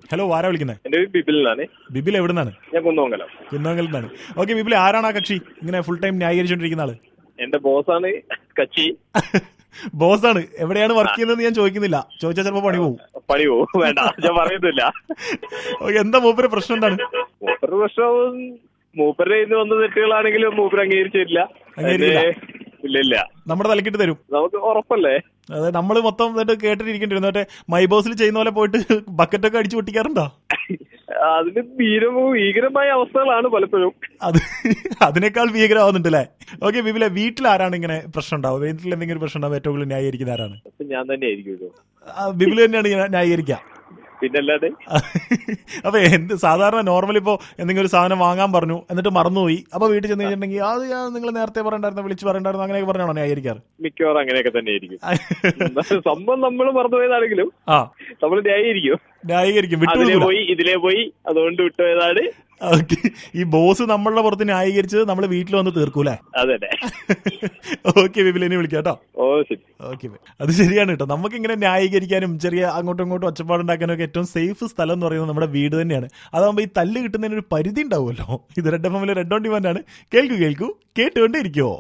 Hello ആരാ വിളിക്കുന്നത് എന്റെ പേര് ബിബിലിനാണ് ബിബിൽ എവിടുന്നാണ് ഞാൻ കുന്നമംഗലം കുന്നമംഗലത്തിൽ നിന്നാണ് ഓക്കെ ബിബിൽ ആരാണ് ആ കക്ഷി ഇങ്ങനെ ഫുൾ ടൈം ന്യായീകരിച്ചുകൊണ്ടിരിക്കുന്ന ആള് എന്റെ ബോസാണ് കച്ചി ബോസാണ് എവിടെയാണ് വർക്ക് ചെയ്യുന്നത് ഞാൻ ചോദിക്കുന്നില്ല ചോദിച്ചാൽ ചിലപ്പോൾ പണി പോകും പണി പോവും വേണ്ട ഞാൻ പറയുന്നില്ല ഓക്കെ എന്താ മൂപ്പര് പ്രശ്നം എന്താണ് മൂപ്പരുടെ പ്രശ്നം മൂപ്പരുടെ കയ്യിൽ നിന്ന് വന്ന തെറ്റുകളാണെങ്കിലും മൂപ്പർ അംഗീകരിച്ചില്ല അംഗീകരിച്ചില്ല? അതിന്റെ- ഇല്ല ഇല്ല നമ്മുടെ തലക്കിട്ട് തരും നമുക്ക് ഉറപ്പല്ലേ അതായത് നമ്മൾ മൊത്തം എന്നിട്ട് കേട്ടിട്ടിരിക്കേണ്ടിരുന്നു മറ്റേ മൈ ബോസിൽ ചെയ്യുന്ന പോലെ പോയിട്ട് ബക്കറ്റൊക്കെ അടിച്ചു പൊട്ടിക്കാറുണ്ടോ അതിന് ഭീരവും ഭീകരമായ അവസ്ഥകളാണ് പലപ്പോഴും അത് അതിനേക്കാൾ ഭീകരമാവുന്നുണ്ട് അല്ലേ ഓക്കെ ബിബിലെ വീട്ടിൽ ആരാണ് ഇങ്ങനെ പ്രശ്നം ഉണ്ടാവും വീട്ടിൽ എന്തെങ്കിലും പ്രശ്നം ഉണ്ടാവും ഏറ്റവും കൂടുതൽ ന്യായീകരിക്കുന്ന ആരാണ് അപ്പൊ ഞാൻ തന്നെ ആയിരിക്കുമല്ലോ ആ, ബിബില് തന്നെയാണ് ഇങ്ങനെ ന്യായീകരിക്കുക പിന്നല്ലാതെ അപ്പൊ എന്ത് സാധാരണ നോർമൽ ഇപ്പോ എന്തെങ്കിലും ഒരു സാധനം വാങ്ങാൻ പറഞ്ഞു എന്നിട്ട് മറന്നുപോയി അപ്പൊ വീട്ടിൽ ചെന്ന് കഴിഞ്ഞിട്ടുണ്ടെങ്കിൽ അത് ഞാൻ നിങ്ങൾ നേരത്തെ പറയണ്ടായിരുന്നു വിളിച്ച് പറയണ്ടായിരുന്നു അങ്ങനെയൊക്കെ പറഞ്ഞാണോ ന്യായീകരിക്കാറ് മിക്കവാറും അങ്ങനെയൊക്കെ തന്നെ ആയിരിക്കും സംഭവം നമ്മൾ മറന്നുപോയതാണെങ്കിലും ആ നമ്മൾ ന്യായീകരിക്കും ന്യായീകരിക്കും അതിലെ വിട്ടു പോയി ഇതിലെ പോയി അതുകൊണ്ട് വിട്ടുപോയതാണ് ഓക്കെ ഈ ബോസ് നമ്മളുടെ പുറത്ത് ന്യായീകരിച്ചത് നമ്മൾ വീട്ടിൽ വന്ന് തീർക്കൂലേ അതന്നെ ഓക്കെ ബിബിലിനെ വിളിക്കാം കേട്ടോ ഓ ശരി ഓക്കെ അത് ശരിയാണ് കേട്ടോ നമുക്ക് ഇങ്ങനെ ന്യായീകരിക്കാനും ചെറിയ അങ്ങോട്ടും ഇങ്ങോട്ടും ഒച്ചപ്പാടുണ്ടാക്കാനും ഒക്കെ ഏറ്റവും സേഫ് സ്ഥലം എന്ന് പറയുന്നത് നമ്മുടെ വീട് തന്നെയാണ് അതാകുമ്പോൾ ഈ തല്ല് കിട്ടുന്നതിന് ഒരു പരിധി ഉണ്ടാവുമല്ലോ ഇത് റെഡ് എഫ് എമ്മിലെ റെഡ് ഓൺ ഡിമാൻഡ് ആണ് കേൾക്കൂ കേൾക്കൂ കേട്ടുകൊണ്ടേ ഇരിക്കുവോ